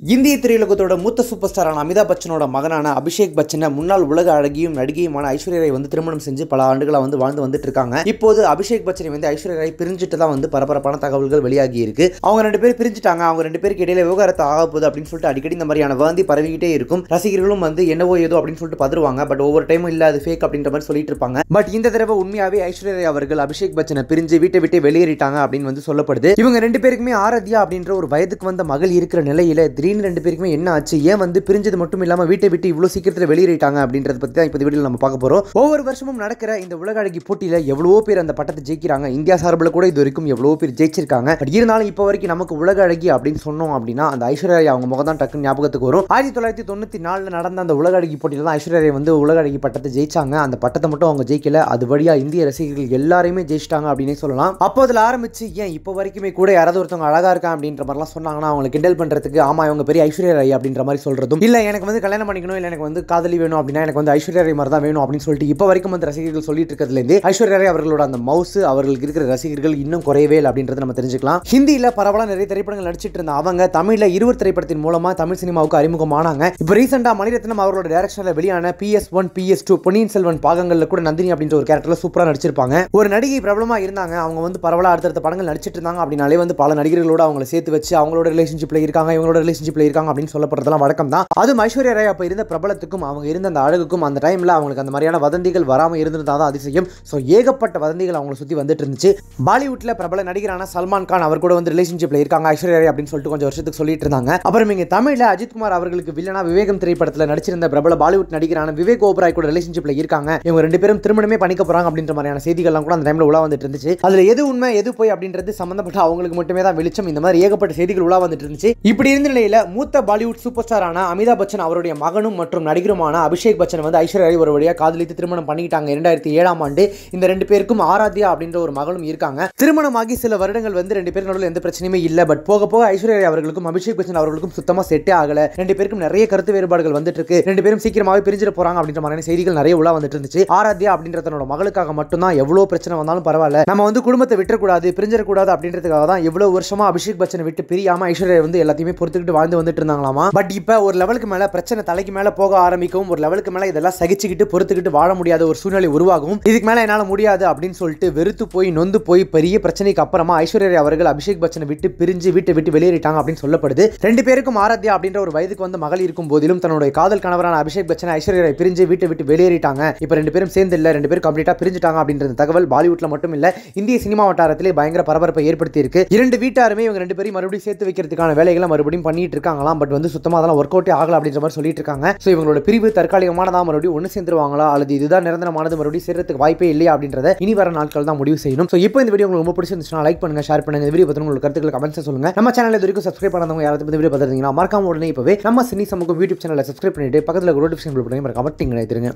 இந்திய திரையுலகத்தோட மூத்த சூப்பர் ஸ்டாரான அமிதாப் பச்சனோட மகனான அபிஷேக் பச்சனை முன்னாள் உலக அழகியும் நடிகையுமான ஐஸ்வர்யா ராய் வந்து திருமணம் செஞ்சு பல ஆண்டுகளா வந்து வாழ்ந்து வந்துட்டு இருக்காங்க இப்போது அபிஷேக் பச்சனை வந்து ஐஸ்வர்யா ராய் பிரிஞ்சுட்டு தான் வந்து பரபரப்பான தகவல்கள் வெளியாகி இருக்கு அவங்க ரெண்டு பேரும் பிரிஞ்சுட்டாங்க அவங்க ரெண்டு பேருக்கு இடையில விவகாரத்தை ஆக போகுது அப்படின்னு சொல்லிட்டு அடிக்கடி இந்த மாதிரியான வாந்தி பரவிக்கிட்டே இருக்கும் ரசிகர்களும் வந்து என்னவோ ஏதோ அப்படின்னு சொல்லிட்டு பதறுவாங்க பட் ஒவ்வொரு டைமும் இல்ல அது ஃபேக் அப்படின்ற மாதிரி சொல்லிட்டு இருப்பாங்க பட் இந்த தடவை உண்மையாவே ஐஸ்வர்யா ராய் அவர்கள் அபிஷேக் பச்சனை பிரிஞ்சு வீட்டை விட்டு வெளியேறிட்டாங்க அப்படின்னு வந்து சொல்லப்படுது இவங்க ரெண்டு பேருக்குமே ஆராத்யா அப்படின்ற ஒரு வயதுக்கு வந்த மகள் இருக்கிற நிலையில திடீர்னு ரெண்டு பேருக்குமே என்ன ஆச்சு ஏன் வந்து பிரிஞ்சது மட்டும் இல்லாம வீட்டை விட்டு இவ்வளவு சீக்கிரத்தில் வெளியேறிட்டாங்க அப்படின்றத பத்தி தான் இப்போ இந்த வீடியோல நம்ம பார்க்க போறோம் ஒவ்வொரு வருஷமும் நடக்கிற இந்த உலக அழகி போட்டியில எவ்வளவோ பேர் அந்த பட்டத்தை ஜெயிக்கிறாங்க இந்தியா சார்பில் கூட இது வரைக்கும் எவ்வளவோ பேர் ஜெயிச்சிருக்காங்க பட் இருந்தாலும் இப்போ வரைக்கும் நமக்கு உலக அழகி அப்படின்னு சொன்னோம் அப்படின்னா அந்த ஐஸ்வர்யா ராய் அவங்க முகம் தான் டக்குன்னு ஞாபகத்துக்கு வரும் ஆயிரத்தி தொள்ளாயிரத்தி தொண்ணூத்தி நாலுல நடந்த அந்த உலக அழகி போட்டியில தான் ஐஸ்வர்யா ராய் வந்து உலக அழகி பட்டத்தை ஜெயிச்சாங்க அந்த பட்டத்தை மட்டும் அவங்க ஜெயிக்கல அது வழியா இந்திய ரசிகர்கள் எல்லாரையுமே ஜெயிச்சிட்டாங்க அப்படின்னே சொல்லலாம் அப்போ அதில் ஆரம்பிச்சு ஏன் இப்போ வரைக்குமே கூட யாராவது ஒருத்தவங்க அழகா இருக்கா அப்படின்ற மாதிரிலாம் சொன்னாங்கன்னா அவங்களை கிண்டல் பண்றதுக்கு ஆமா இவங்க பெரிய ஐஸ்வர்யா ராய் அப்படின்ற மாதிரி சொல்றதும் இல்ல எனக்கு வந்து கல்யாணம் பண்ணிக்கணும் இல்ல எனக்கு வந்து காதலி வேணும் அப்படின்னா எனக்கு வந்து ஐஸ்வர்யா ராய் மாதிரி தான் வேணும் அப்படின்னு சொல்லிட்டு இப்போ வரைக்கும் வந்து ரசிகர்கள் சொல்லிட்டு இருக்கிறதுல இருந்து ஐஸ்வர்யா ராய் அவர்களோட அந்த மவுஸ் அவர்களுக்கு இருக்கிற ரசிகர்கள் இன்னும் குறையவே இல்லை அப்படின்றத நம்ம தெரிஞ்சுக்கலாம் ஹிந்தியில பரவலா நிறைய திரைப்படங்கள் நடிச்சிட்டு இருந்த அவங்க தமிழ்ல இருவர் திரைப்படத்தின் மூலமா தமிழ் சினிமாவுக்கு அறிமுகமானாங்க இப்போ ரீசெண்டா மணிரத்னம் அவரோட டைரக்ஷன்ல வெளியான PS one PS two Ponniyin Selvan பாகங்கள்ல கூட நந்தினி அப்படின்ற ஒரு கேரக்டர்ல சூப்பரா நடிச்சிருப்பாங்க ஒரு நடிகை பிரபலமா இருந்தாங்க அவங்க வந்து பரவலா அடுத்தடுத்த படங்கள் நடிச்சிட்டு இருந்தாங்க அப்படின்னாலே வந்து பல நடிகர்களோட அவங்களை சேர்த்து வச்சு அவங்களோட ரிலேஷன்ஷிப்ல இருக்காங்க இவங்களோட ரிலேஷன்ஷிப்ல இருக்காங்க அப்படின்னு சொல்லப்படுறதெல்லாம் வழக்கம் தான் அதுவும் ஐஸ்வர்யா ராய் அப்ப இருந்த பிரபலத்துக்கும் அவங்க இருந்த அந்த அழகுக்கும் அந்த டைம்ல அவங்களுக்கு அந்த மாதிரியான வதந்திகள் வராம இருந்திருந்தா தான் அதிசயம் ஸோ ஏகப்பட்ட வதந்திகள் அவங்களை சுத்தி வந்துட்டு இருந்துச்சு பாலிவுட்ல பிரபல நடிகரான சல்மான் கான் அவர் கூட வந்து ரிலேஷன்ஷிப்ல இருக்காங்க ஐஸ்வர்யா ராய் அப்படின்னு சொல்லிட்டு கொஞ்சம் வருஷத்துக்கு சொல்லிட்டு இருந்தாங்க அப்புறம் இங்க தமிழ்ல அஜித்குமார் அவர்களுக்கு வில்லனா விவேகம் திரைப்படத்துல நடிச்சிருந்த பிரபல பாலிவுட் நடிகரான விவேக் ஓபராய் கூட ரிலேஷன்ஷிப்ல இருக்காங்க இவங்க ரெண்டு பேரும் திருமணமே பண்ணிக்க போறாங்க அப்படின்ற மாதிரியான செய்திகள்லாம் கூட அந்த டைம்ல உலா வந்துட்டு இருந்துச்சு அதுல எது உண்மை எது போய் அப்படின்றது சம்பந்தப்பட்ட அவங்களுக்கு மட்டுமே தான் வெளிச்சம் இந்த மாதிரி ஏகப்பட்ட செய்திகள் உலா வந்துட்டு இருந்துச்சு இப்படி இருந்த நிலையில மூத்த பாலிவுட் சூப்பர் ஸ்டாரான அமிதாப் பச்சன் அவருடைய மகனும் மற்றும் நடிகருமான அபிஷேக் பச்சன் வந்து ஐஸ்வர்யா ராய் ஒரு வழியாக காதலித்து திருமணம் பண்ணிக்கிட்டாங்க இரண்டாயிரத்தி ஏழாம் ஆண்டு இந்த ரெண்டு பேருக்கும் ஆராத்யா அப்படின்ற ஒரு மகளும் இருக்காங்க திருமணமாகி சில வருடங்கள் வந்து ரெண்டு பேரும் நடுவில் எந்த பிரச்சனையுமே இல்லை பட் போக போக ஐஸ்வர்யா ராய் அவர்களுக்கும் அபிஷேக் பச்சன் அவர்களுக்கும் சுத்தமா செட்டே ஆகல ரெண்டு பேருக்கும் நிறைய கருத்து வேறுபாடுகள் வந்துட்டு இருக்கு ரெண்டு பேரும் சீக்கிரமாவே பிரிஞ்சிட போறாங்க அப்படின்ற மாதிரியான செய்திகள் நிறைய உலா வந்துட்டு இருந்துச்சு ஆராத்யா அப்படின்ற தன்னோட மகளுக்காக மட்டும்தான் எவ்வளவு பிரச்சனை வந்தாலும் பரவாயில்ல நம்ம வந்து குடும்பத்தை விட்டுறக்கூடாது பிரிஞ்சிடக்கூடாது அப்படின்றதுக்காக தான் எவ்வளவு வருஷமா அபிஷேக் பச்சனை விட்டு பிரியாம ஐஸ்வர்யா வந்து எல்லாத்தையுமே பொறுத்துக்கிட்டு வாழ்ந்து வந்துட்டு இருந்தாங்களாமா பட் இப்போ ஒரு லெவலுக்கு மேல பிரச்சனை தலைக்கு மேல போக ஆரம்பிக்கவும் ஒரு லெவலுக்கு மேல இதெல்லாம் சகிச்சுக்கிட்டு பொறுத்துக்கிட்டு வாழ முடியாத ஒரு சூழ்நிலை உருவாகும் இதுக்கு மேல என்னால முடியாது அப்படின்னு சொல்லிட்டு வெறுத்து போய் நொந்து போய் பெரிய பிரச்சனைக்கு அப்புறமா ஐஸ்வர்யா ராய் அவர்கள் அபிஷேக் பச்சனை விட்டு பிரிஞ்சு வீட்டை விட்டு வெளியேறிட்டாங்க அப்படின்னு சொல்லப்படுது ரெண்டு பேருக்கும் ஆராத்யா அப்படின்ற ஒரு வயதுக்கு வந்த மகள் இருக்கும் போதிலும் தன்னுடைய காதல் கணவரான அபிஷேக் பச்சனை ஐஸ்வர்யா ராய் பிரிஞ்சு வீட்டை விட்டு வெளியேறிட்டாங்க இப்போ ரெண்டு பேரும் சேர்ந்து இல்ல ரெண்டு பேரும் கம்ப்ளீட்டா பிரிஞ்சுட்டாங்க அப்படின்ற தகவல் பாலிவுட்ல மட்டும் இல்ல இந்திய சினிமா வட்டாரத்திலே பயங்கர பரபரப்பை ஏற்படுத்தி இருக்கு இரண்டு வீட்டாருமே இவங்க ரெண்டு பேரும் மறுபடியும் சேர்த்து வைக்கிறதுக்கான வேலைகளை மறுபடியும் பண்ணிட்டு இருக்காங்களாம் பட் வந்து சுத்தமா அதெல்லாம் ஒர்க் அவுட்டே ஆகல அப்படின்ற மாதிரி சொல்லிட்டு இருக்காங்க ஸோ இவங்களோட பிரிவு தற்காலிகமானதா மறுபடியும் ஒன்று சேர்ந்துருவாங்களா அல்லது இதுதான் நிரந்தரமானது மறுபடியும் சேர்றதுக்கு வாய்ப்பே இல்லையா அப்படின்றத இனி வர நாட்கள் தான் முடிவு செய்யணும் ஸோ இப்போ இந்த வீடியோ உங்களுக்கு ரொம்ப பிடிச்சிருந்துச்சுன்னா லைக் பண்ணுங்க ஷேர் பண்ணுங்க இந்த வீடியோ பற்றி உங்களுக்கு கருத்துக்களை கமெண்ட்ஸ் சொல்லுங்க நம்ம சேனல் இது வரைக்கும் சப்ஸ்கிரைப் பண்ணாதவங்க யாராவது இந்த வீடியோ பார்த்துருந்தீங்கன்னா மறக்காம உடனே இப்பவே நம்ம சினி சமூகம் யூடியூப் சேனலை சப்ஸ்கிரைப் பண்ணிட்டு பக்கத்தில் நோட்டிஃபிகேஷன் பில் பண்ணி மறக்காம டிங் நினைத்துருங்க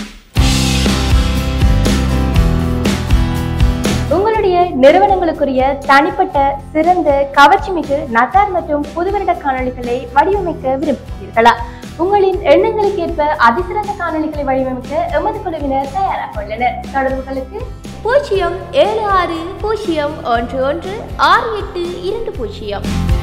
உங்களுடைய நிறுவனங்களுக்குரிய தனிப்பட்ட சிறந்த கவர்ச்சிமிகு நத்தார் மற்றும் புதுவருட காணொளிகளை வடிவமைக்க விரும்புகிறீர்களா உங்களின் எண்ணங்களுக்கேற்ப அதிசிறந்த காணொளிகளை வடிவமைக்க எமது குழுவினர் தயாராக உள்ளனர் தொடர்புகளுக்கு பூஜ்ஜியம் ஏழு ஆறு பூஜ்ஜியம் ஒன்று ஒன்று ஆறு எட்டு இரண்டு பூஜ்ஜியம்